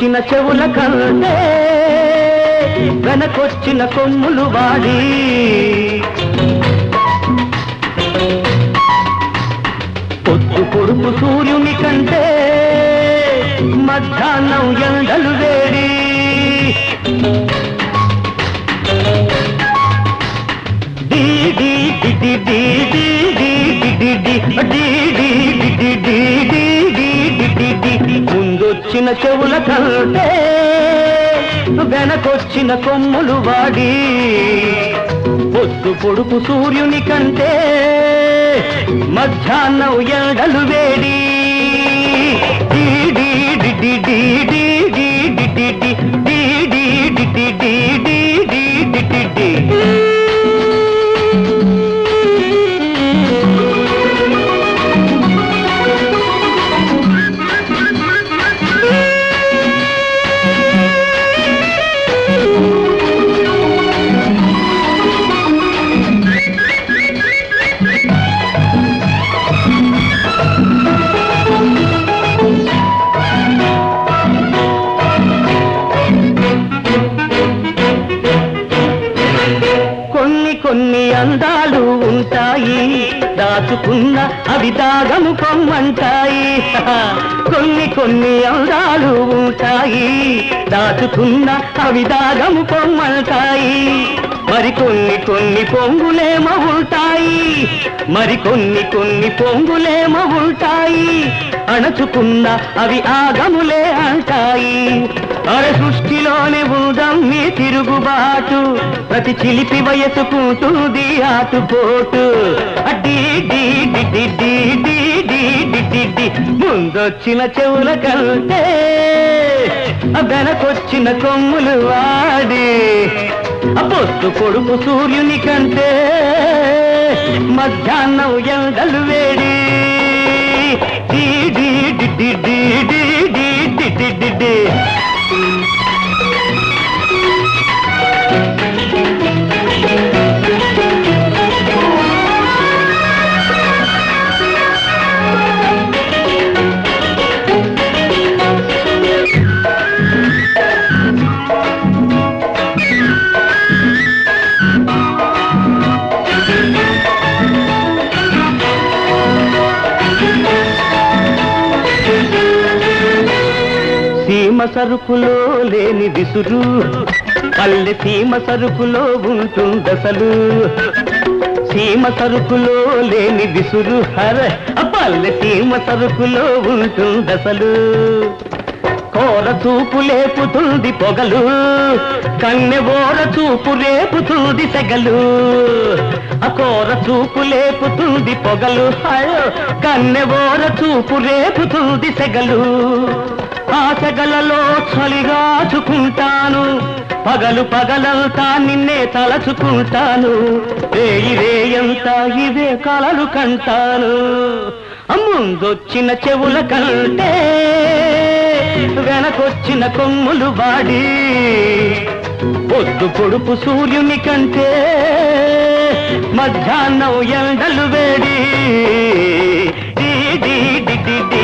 ముందొచ్చిన చెవుల కంటే వెనకొచ్చిన కొమ్ములు వాడి పొద్దు పొడుపు సూర్యుని కంటే మధ్యాహ్నం ఎండలు వేడి డీ డీ డి డి డి డి డి డి డి డి డి డి డి డి డి డి డి డి డి. ముందొచ్చిన చెవుల కంటే వెనకొచ్చిన కొమ్ములు వాడి పొద్దు పొడుపు సూర్యుని కంటే మధ్యాహ్నం ఎండలు వేడి డీ డీ డి డి డి డి డి డి డి డి డి డి డి డి డి డి డి డి డి డి. కొన్ని కొన్ని అందాలు ఉంటాయి దాచుకున్న అవి దాగము కొమ్మంటాయి కొన్ని కొన్ని అందాలు ఉంటాయి దాచుకున్న అవి దాగము కొమ్మంటాయి మరి కొన్ని కొన్ని పొంగులేమో ఉంటాయి మరి కొన్ని కొన్ని పొంగులేమో ఉంటాయి అణచుకున్న అవి ఆగములే అంటాయి అరే సృష్టిలోనే ఉందాం మీ తిరుగుబాటు ప్రతి చిలిపి వయసుకుంటుంది ఆటుపోటు అడ్డీ డీ డి డి డి డి డి డి డి డి. ముందొచ్చిన చెవుల కంటే వెనకొచ్చిన కొమ్ములు వాడి ఆ పొద్దు కొడుకు సూర్యుని కంటే మధ్యాహ్నం ఎండలు వేడి డీ డీ డి డి డి డి డి డి డి డి డి. సీమ సరుకులో లేని విసురు పల్లె సీమ సరుకులో ఉంటుందసలు సీమ సరుకులో లేని విసురు హర ఆ పల్లె సీమ సరుకులో ఉంటుందసలు కోర చూపు లేపుతుంది పొగలు కన్నె ఓర చూపు రేపుతుంది సెగలు ఆ కోర చూపు లేపుతుంది పొగలు అయ్యో కన్నె ఓర చూపు రేపుతుంది సెగలు ఆ సెగలలో చలిగాచుకుంటాను పగలు పగలంతా నిన్నే తలచుకుంటాను రేయి రేయంతా ఇవే కలలు కంటాను ముందొచ్చిన చెవుల కంటే వెనకొచ్చిన కొమ్ములు వాడి పొద్దు పొడుపు సూర్యుని కంటే మధ్యాహ్నం ఎండలు వేడి డీ డీ డి డి డి